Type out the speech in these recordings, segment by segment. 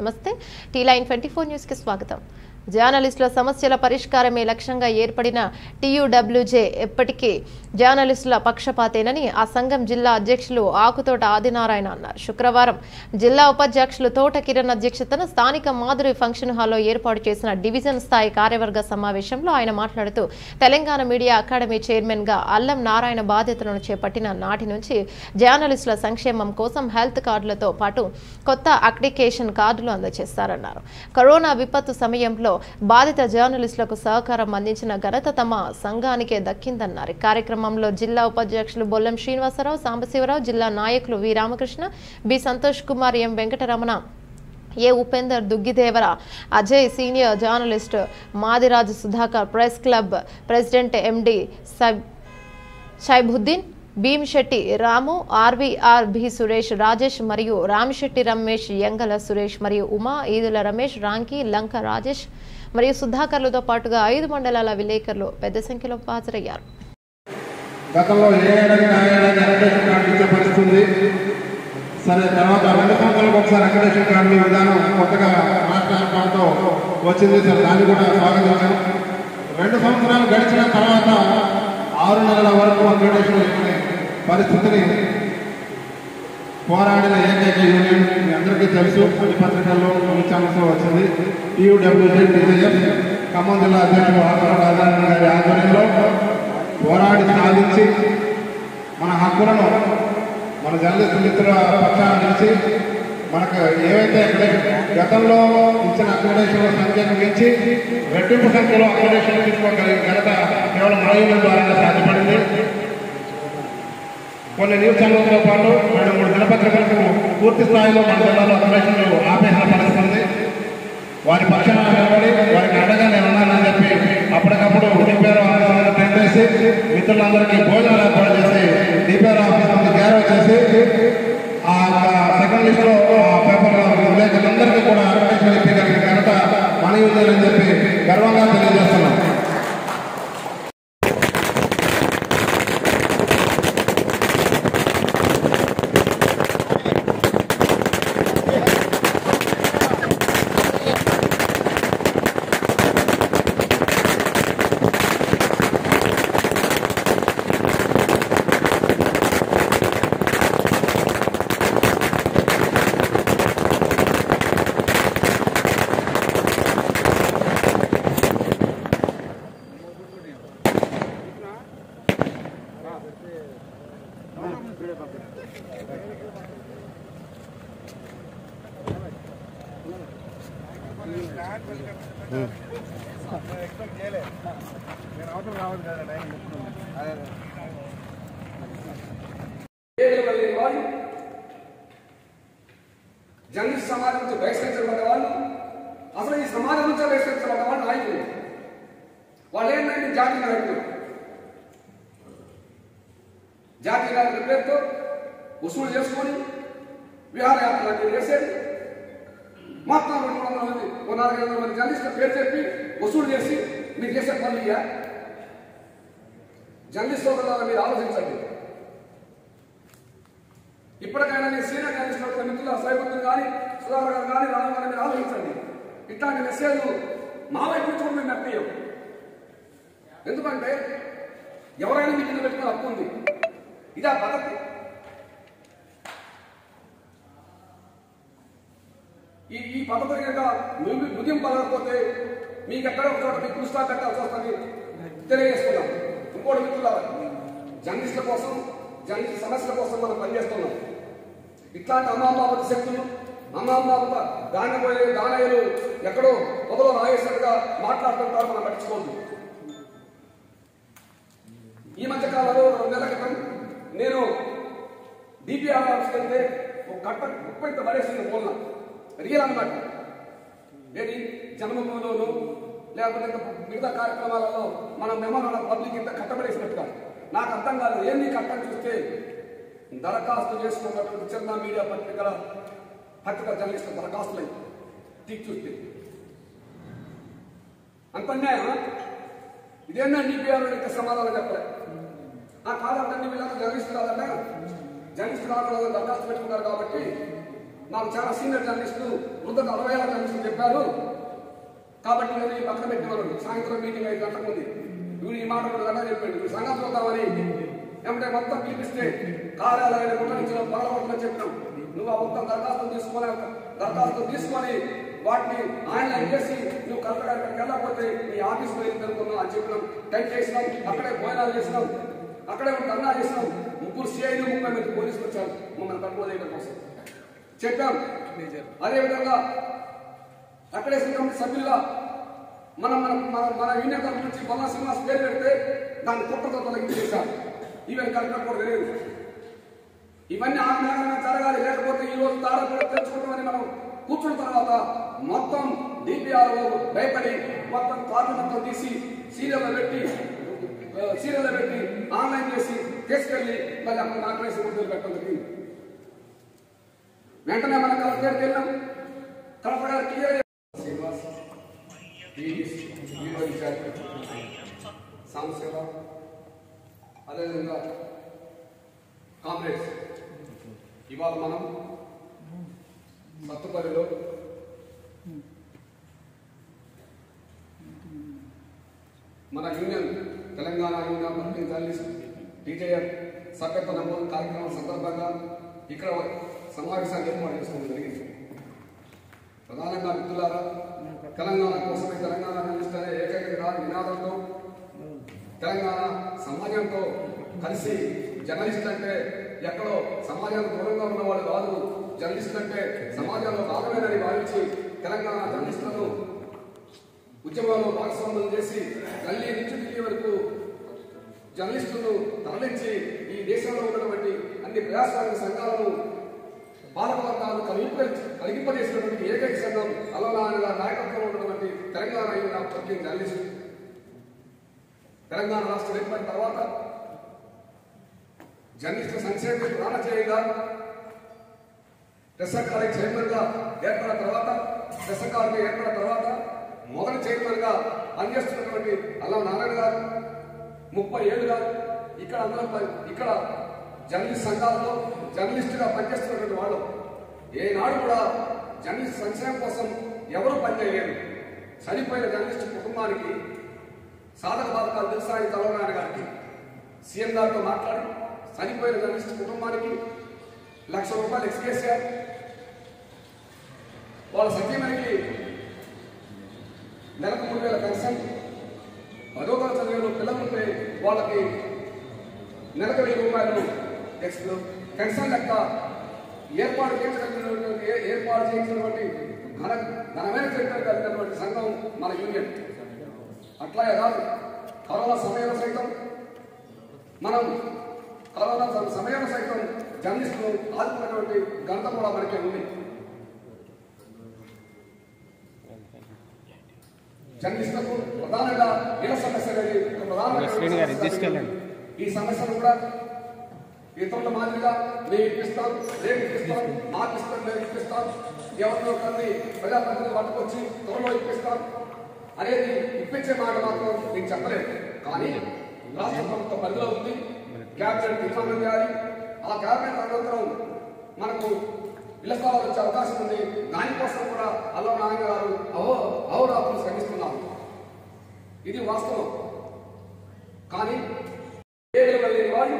నమస్తే tea line twenty four న్యూస్కి స్వాగతం జర్నలిస్టుల సమస్యల పరిష్కారమే లక్ష్యంగా ఏర్పడిన టీయూడబ్ల్యూజే ఎప్పటికీ జర్నలిస్టుల పక్షపాతేనని ఆ సంఘం జిల్లా అధ్యక్షులు ఆకుతోట ఆదినారాయణ అన్నారు శుక్రవారం జిల్లా ఉపాధ్యక్షులు తోట కిరణ్ అధ్యక్షతన స్థానిక మాధురి ఫంక్షన్ హాల్లో ఏర్పాటు చేసిన డివిజన్ స్థాయి కార్యవర్గ సమావేశంలో ఆయన మాట్లాడుతూ తెలంగాణ మీడియా అకాడమీ చైర్మన్ గా అల్లం నారాయణ బాధ్యతలను చేపట్టిన నాటి నుంచి జర్నలిస్టుల సంక్షేమం కోసం హెల్త్ కార్డులతో పాటు కొత్త అప్లికేషన్ కార్డులు అందజేస్తారన్నారు కరోనా విపత్తు సమయంలో బాధిత జర్నలిస్టులకు సహకారం అందించిన ఘనత తమ సంఘానికే దక్కిందన్నారు ఈ కార్యక్రమంలో జిల్లా ఉపాధ్యక్షులు బొల్లం శ్రీనివాసరావు సాంబశివరావు జిల్లా నాయకులు వి రామకృష్ణ బి సంతోష్ కుమార్ ఎం వెంకటరమణ ఏ Upender దుగ్గిదేవర Ajay senior journalist Madiraju Sudhakar press club president ఎండి సబ్ షైబుద్దీన్ భీమిశెట్టి రాము ఆర్వీఆర్ బి సురేష్ రాజేష్ మరియు రామిశెట్టి రమేష్ యంగల సురేష్ మరియు ఉమా ఈదుల రమేష్ రాంకి లంక రాజేష్ మరియు సుధాకర్లతో పాటుగా ఐదు మండలాల విలేకరులు పెద్ద సంఖ్యలో హాజరయ్యారు గతంలో ఏ ఏడాది ఆ ఏడాది అక్రిడేషన్ కార్డు ఇచ్చే పరిస్థితి ఉంది సరే తర్వాత రెండు సంవత్సరాలకు ఒకసారి అక్రిడేషన్ కార్డు విధానం కొత్తగా రాష్ట్ర ఏర్పాటుతో వచ్చింది సరే దాన్ని కూడా స్వాగతించాం రెండు సంవత్సరాలు గడిచిన తర్వాత ఆరు నెలల వరకు అక్రిడేషన్ ఇవ్వని పరిస్థితిని పోరాడిన ఏకైక యూనియన్ మీ అందరికీ తెలుసు ఈ పత్రికల్లో ఈ ఛానల్స్లో వచ్చింది టీయూడబ్ల్యూజీ టీజీఎఫ్ ఖమ్మం జిల్లా అధ్యక్షుడు ఆకుల రాజారాయణ గారి ఆధ్వర్యంలో పోరాడి సాధించి మన హక్కులను మన జర్నలిస్ట్ మిత్రుల పక్షాన నిలిచి మనకు ఏవైతే అక్రిడేషన్ గతంలో ఇచ్చిన అక్రిడేషన్ సంఖ్యను మించి రెట్టింపు సంఖ్యలో అక్రిడేషన్ తీసుకోగలిగిన ఘనత కేవలం మన యూనియన్ ద్వారా సాధ్యపడింది కొన్ని న్యూస్ ఛానల్తో పాటు రెండు మూడు దినపత్రికలకు పూర్తి స్థాయిలో మన జిల్లాలో అక్రిడేషన్లు ఆపేసిన పరిస్థితి ఉంది వారి పక్షాన నిలబడి వారికి అండగా నేను ఉన్నానని చెప్పి అప్పటికప్పుడు డిపిఆర్ ఆఫీస్ టెంట్ వేసి మిత్రులందరికీ భోజనాలు ఏర్పాటు చేసి డిపిఆర్ ఆఫీస్ ముందు గౌరవ చేసి ఆ సెకండ్ లిస్ట్ లో ఆ పేపర్ విలేకరులందరికీ కూడా అక్రిడేషన్ ఇప్పగలిగిన ఘనత మన యూనియన్ అని చెప్పి గర్వంగా తెలియజేస్తున్నాం చేయగలిగే వాళ్ళు జర్నలిస్ట్ సమాజం నుంచి బహిష్కరించబడ్డ వాళ్ళు అసలు ఈ సమాజం నుంచి బహిష్కరించబడ్డ వాళ్ళు నాయకులు వాళ్ళు ఏంటంటే జాతీయ నాయకులు జాతీయ నాయకుల పేరుతో వసూలు చేసుకొని విహారయాత్ర లాంటివి చేసేది మొత్తం రెండు వందల మంది ఓ నాలుగు వందల మంది జర్నలిస్టుల పేరు చెప్పి వసూలు చేసి మీరు చేసే పనులు ఇయ్యా జర్నలిస్ట్ సోదరులారా మీరు ఆలోచించండి ఇప్పటికైనా నేను సీనియర్ జర్నలిస్ట్ మిత్రుల సైబుద్దీన్ కానీ సుధాకర్ గారు కానీ రాము గారు మీరు ఆలోచించండి ఇట్లాంటి మెసేజ్ మా వైపు నుంచి కూడా మేము మెప్పియం ఎందుకంటే ఎవరైనా మీ కింద పెట్టుకుని హక్కు ఉంది ఇదే పద్ధతి ఈ ఈ పద్ధతి కనుక ముగి- ముగింపు పలకపోతే మీకు ఎక్కడ ఒక చోట మీకు పుస్తకాలు పెట్టాల్సి వస్తుంది తెలియజేస్తున్నాం ఇంకోటి మిత్రులారా జర్నలిస్టుల కోసం జర్నలిస్ట్ సమస్యల కోసం మనం పనిచేస్తున్నాం ఇట్లాంటి అమ్మాబాబు శక్తులు అమ్మాబాబు దానిపోయే దానయ్యలు ఎక్కడో పొదలో రాయేసినట్టుగా మాట్లాడుతుంటారు మనం పట్టించుకోవద్దు ఈ మధ్య కాలంలో రెండు నెలల క్రితం నేను డిపిఆర్ ఆఫీస్కి వెళ్తే ఒక కట్ట ముప్పై ఇంత పడేసింది మూలన రియల్ అన్నమాట ఏది జన్మభూమిలోను లేకపోతే ఇంకా మిగతా కార్యక్రమాలలో మనం మెమోరాల పబ్లిక్ ఇంత కట్టబడేసినట్టుగా నాకు అర్థం కాదు ఏంది కట్టని చూస్తే దరఖాస్తు చేసుకున్నటువంటి చిన్న మీడియా పత్రికల పత్రిక జర్నలిస్టుల దరఖాస్తులు తీసి చూస్తే అంత అన్యాయమా ఇదేనా డిపిఆర్ ఇంకా సమాధానం చెప్పలే ఆ కాదంటే వీళ్ళంతా జర్నలిస్ట్ కాదంటే జర్నలిస్ట్ కాకుండా దరఖాస్తు పెట్టుకున్నారు కాబట్టి నాకు చాలా సీనియర్ జర్నలిస్టులు వృద్ధకు అరవై చెప్పారు కాబట్టి నేను ఈ పక్కన పెట్టినవారు సాయంత్రం మీటింగ్ ఐదు గంటలకు ఉంది వీడు ఈ మాట కూడా గంట చెప్పాడు వీడు సంగతి చూద్దామని ఏమంటే మొత్తం పిలిపిస్తే కార్యాలయాన్ని కుట్టించడం పగలగొట్టమని చెప్పినాం నువ్వు ఆ మొత్తం దరఖాస్తు తీసుకొని దరఖాస్తు తీసుకొని వాటిని ఆన్లైన్ చేసి నువ్వు కలెక్టర్ గారికి వెళ్ళకపోతే నీ ఆఫీస్ పోయి తెలుపుకున్నావు అని చెప్పినాం టైప్ చేసినాం అక్కడే భోజనాలు చేసినాం అక్కడే ఒక ధర్నా చేసినాం ముగ్గురు సిఐలు ముప్పై మంది పోలీసులు వచ్చారు మమ్మల్ని కంట్రోల్ చేయడం కోసం చెప్పాం అదేవిధంగా అక్కడే కమిటీ సభ్యులుగా మనం మన మన మన యూనియన్ తరఫు నుంచి బొమ్మ శ్రీనివాస్ పేరు పెడితే దాన్ని కుట్రతో తొలగించేశారు ఈవెన్ కలెక్టర్ కూడా తెలియదు ఇవన్నీ ఆజ్ఞానంగా జరగాలి లేకపోతే ఈ రోజు తారా కూడా తెలుసుకుంటామని మనం కూర్చున్న తర్వాత మొత్తం డిపిఆర్ భయపడి మొత్తం కార్డు మొత్తం తీసి సీరియల్లో పెట్టి ఆ, సీరియల్లో పెట్టి ఆన్లైన్ చేసి తీసుకెళ్ళి మళ్ళీ అక్కడ నాకలేసి ముద్దులు పెట్టడం జరిగింది వెంటనే మన కలెక్టర్ వెళ్ళాం కలెక్టర్ గారు క్లియర్ శ్రీనివాస్ ఈడీస్, ఈడో ఇన్ఛార్జ్, సాంబశివ అదేవిధంగా కామ్రేడ్స్ ఇవాళ మనం సత్తుపల్లిలో మన union Telangana union working journalist TJF సభ్యత్వ నమోదు కార్యక్రమం సందర్భంగా ఇక్కడ సమావేశాన్ని ఏర్పాటు చేసుకోవడం జరిగింది ప్రధానంగా మిత్రులారా తెలంగాణ కోసమే తెలంగాణ జర్నలిస్ట్ అనే ఏకైక నినా- నినాదంతో తెలంగాణ సమాజంతో కలిసి జర్నలిస్ట్ అంటే ఎక్కడో సమాజానికి దూరంగా ఉన్నవాడు కాదు జర్నలిస్ట్ అంటే సమాజంలో భాగమేనని భావించి తెలంగాణ జర్నలిస్టులను ఉద్యమంలో భాగస్వామ్యం చేసి గల్లీ నుంచి ఢిల్లీ వరకు జర్నలిస్టులను తరలించి ఈ దేశంలో ఉన్నటువంటి అన్ని ప్రజాస్వామ్య సంఘాలను పాలకవర్గాలు కలిపి కలిగింపజేసినటువంటి ఏకైక సంఘం అల్లనారాయణ గారి నాయకత్వంలో ఉన్నటువంటి Telangana union of working journalist Telangana రాష్ట్రం ఏర్పడిన తర్వాత జర్నలిస్టుల సంక్షేమ ప్రాణచేయంగా టెస్సకారి చైర్మన్ గా ఏర్పడిన తర్వాత టెస్సకారి ఏర్పడిన తర్వాత మొదటి చైర్మన్ గా పనిచేస్తున్నటువంటి అల్లం నారాయణ గారు ముప్పై ఏళ్ళుగా ఇక్కడ అందరం పని- ఇక్కడ జర్నలిస్ట్ సంఘాలలో జర్నలిస్ట్ గా పనిచేస్తున్నటువంటి వాళ్ళు ఏనాడు కూడా జర్నలిస్ట్ సంక్షేమం కోసం ఎవరూ పనిచేయలేరు చనిపోయిన జర్నలిస్ట్ కుటుంబానికి సాధక బాధకాలు తెలుసా అని చలవనారాయణ గారికి సీఎం గారితో మాట్లాడి చనిపోయిన జర్నలిస్ట్ కుటుంబానికి లక్ష రూపాయలు ఎక్స్కేసారు వాళ్ళ సత్యమనికి నెలకు మూడు వేల పెన్షన్ పదో తరగతి చదివిన పిల్లలుంటే వాళ్ళకి నెలకు వెయ్యి రూపాయలు ఎక్స్ పెన్షన్ లెక్క ఏర్పాటు చేయించగలిగినటువంటి ఏ- ఏర్పాటు చేయించినటువంటి ఘన ఘనమైన చరిత్ర కలిగినటువంటి సంఘం మన యూనియన్ అట్లాగే కాదు కరోనా సమయంలో సైతం మనం కరోనా సమ- సమయంలో సైతం జర్నలిస్టులు ఆదుకున్నటువంటి ఘనత కూడా మనకే ఉంది జర్నలిస్టులకు ప్రధానంగా ఇళ్ల సమస్య అనేది ఒక ప్రధానమైన శ్రీని గారు, సమస్య. తీసుకెళ్ళండి. ఈ సమస్యను కూడా ఇతరుల మాదిరిగా మేము ఇప్పిస్తాం రేపు ఇప్పిస్తాం మాకు ఇస్తాం మేము ఇప్పిస్తాం ఎవరిలో ఒకరిని ప్రజాప్రతినిధులు పట్టుకొచ్చి త్వరలో ఇప్పిస్తాం అనేది ఇప్పించే మాట మాత్రం నేను చెప్పలేదు కానీ రాష్ట్ర ప్రభుత్వ పరిధిలో ఉంది క్యాబినెట్ తీర్మానం చేయాలి ఆ క్యాబినెట్ అనంతరం మనకు ఇళ్ల స్థలాలు వచ్చే అవకాశం ఉంది దానికోసం కూడా అల్లా నారాయణ గారు అవో అవరాత్రులు శ్రమిస్తున్నారు ఇది వాస్తవం కానీ ఏ లేని వాళ్ళు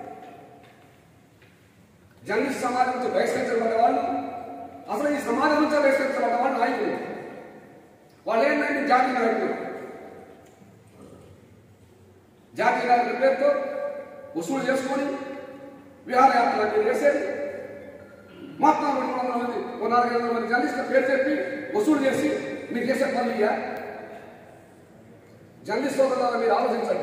జర్నలిస్ట్ సమాజం నుంచి బహిష్కరించబడ్డ వాళ్ళు అసలు ఈ సమాజం నుంచే బహిష్కరించబడ్డ వాళ్ళు నాయకులు వాళ్ళు ఏంటంటే జాతీయ నాయకులు జాతీయ నాయకుల పేరుతో వసూలు చేసుకొని విహారయాత్రలు అన్ని చేసేది మొత్తం రెండు వందల మంది ఓ నాలుగు వందల మంది జర్నలిస్టుల పేరు చెప్పి వసూలు చేసి మీరు చేసే పనులు ఇయ్యా జర్నలిస్ట్ సోదరులారా మీరు ఆలోచించండి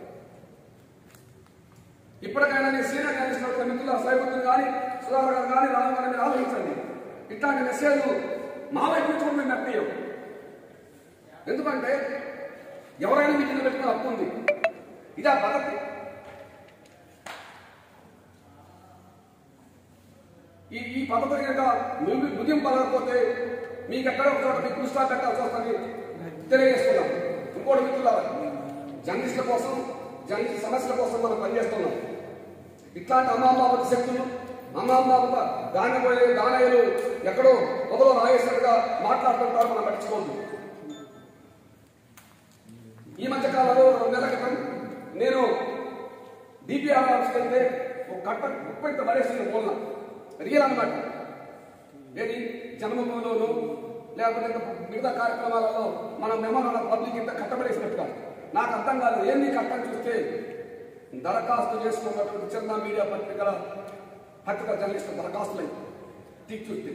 ఇప్పటికైనా నేను సీనియర్ జర్నలిస్ట్ యొక్క మిత్రుల సైబుద్దులు కానీ సుధాకర్ గారు కానీ రాము గారు మీరు ఆలోచించండి ఇట్లాంటి మెసేజ్ మా వైపు నుంచి కూడా మేము నప్పియం ఎందుకంటే ఎవరైనా మీ కింద పెట్టుకున్న హక్కు ఉంది ఇదా పద్ధతి ఈ ఈ పద్ధతి కనుక ముగి- ముగింపలేకపోతే మీకు ఎక్కడ ఒక చోట మీకు పుస్తకాలు పెట్టాల్సి వస్తుంది తెలియజేస్తున్నాం ఇంకోటి మిత్రులారా జర్నలిస్టుల కోసం జర్నలిస్ట్ సమస్యల కోసం మనం పనిచేస్తున్నాం ఇట్లాంటి అమ్మాబాబత శక్తులు అమ్మాబాబత దానిపోయే దానయ్యలు ఎక్కడో మొదలు రాయేసినట్టుగా మాట్లాడుతుంటారు మన పట్టించుకోవద్దు ఈ మధ్య కాలంలో రెండు నెలల క్రితం నేను డిపిఆర్ ఆఫీస్కి వెళ్తే ఒక కట్ట ముప్పై పడేసింది మూలన రియల్ అన్నమాట ఏది జన్మభూమిలోను లేకపోతే ఇంకా మిగతా కార్యక్రమాలలో మనం మెమోరాల పబ్లిక్ ఇంత కట్టబడేసినట్టుగా నాకు అర్థం కాదు ఏంది కట్టని చూస్తే దరఖాస్తు చేసుకున్నటువంటి చిన్న మీడియా పత్రికల పత్రిక జర్నలిస్టు దరఖాస్తులు తీసి చూస్తే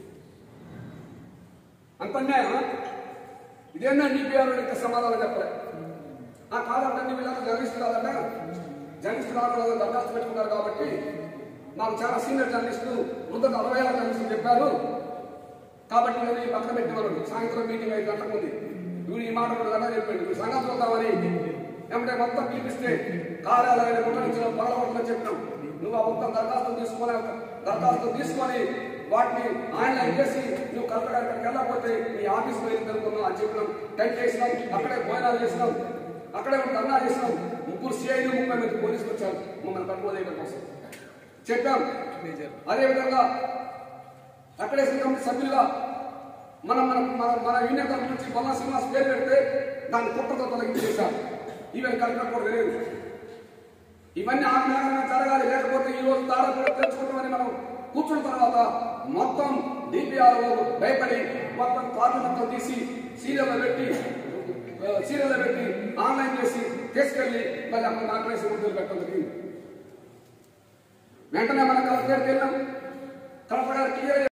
అంత అన్యాయమా ఇదేనా డిపిఆర్ ఇంకా సమాధానం చెప్పలే ఆ కాదంటే నీ వీళ్ళంతా జర్నలిస్ట్ కాదంట జర్నలిస్ట్ కావాలని దరఖాస్తు పెట్టుకున్నారు కాబట్టి నాకు చాలా సీనియర్ జర్నలిస్టులు వృద్ధ అరవై ఏళ్ళ జర్నలిస్టులు చెప్పారు కాబట్టి నేను ఈ పక్కన పెట్టినారు సాయంత్రం మీటింగ్ ఐదు గంటలకు ఉంది నువ్వు ఈ మాట కూడా కదా చెప్పాడు నువ్వు సంగతి చూద్దామని ఏమంటే మొత్తం పిలిపిస్తే కార్యాలయాన్ని ముట్టడించిన పగలగొట్టమని చెప్పినాం నువ్వు ఆ మొత్తం దరఖాస్తులు తీసుకొని దరఖాస్తులు తీసుకొని వాటిని ఆన్లైన్ చేసి నువ్వు కలెక్టర్ గారి దగ్గరికి వెళ్ళకపోతే నీ ఆఫీస్ పోయింది అనుకున్నావు అని చెప్పినాం టెంట్ వేసినాం అక్కడే భోజనాలు చేసినాం అక్కడే ఒక ధర్నా చేసినాం ముగ్గురు సిఐలు ముప్పై మంది పోలీసులు వచ్చారు మమ్మల్ని కంట్రోల్ చేయడం కోసం చెప్పాం అదేవిధంగా అక్కడే కమిటీ సభ్యులుగా మనం మన మన మన యూనియన్ తరఫు నుంచి బొల్ల శ్రీనివాస్ పేరు పెడితే దాన్ని కుట్రతో తొలగించేశారు ఈవెన్ కలెక్టర్ కూడా తెలియదు ఇవన్నీ ఆజ్ఞానంగా జరగాలి లేకపోతే ఈ రోజు తార కూడా తెలుసుకుంటామని మనం కూర్చున్న తర్వాత మొత్తం డిపిఆర్ భయపడి మొత్తం కార్డు మొత్తం తీసి సీరియల్లో పెట్టి సీరియల్లో పెట్టి ఆన్లైన్ చేసి తీసుకెళ్లి మళ్ళీ అక్కడ నాకు వేసి ఉద్యోగులు పెట్టడం జరిగింది వెంటనే మన కలెక్టర్ వెళ్ళాం కలెక్టర్ గారు క్లియర్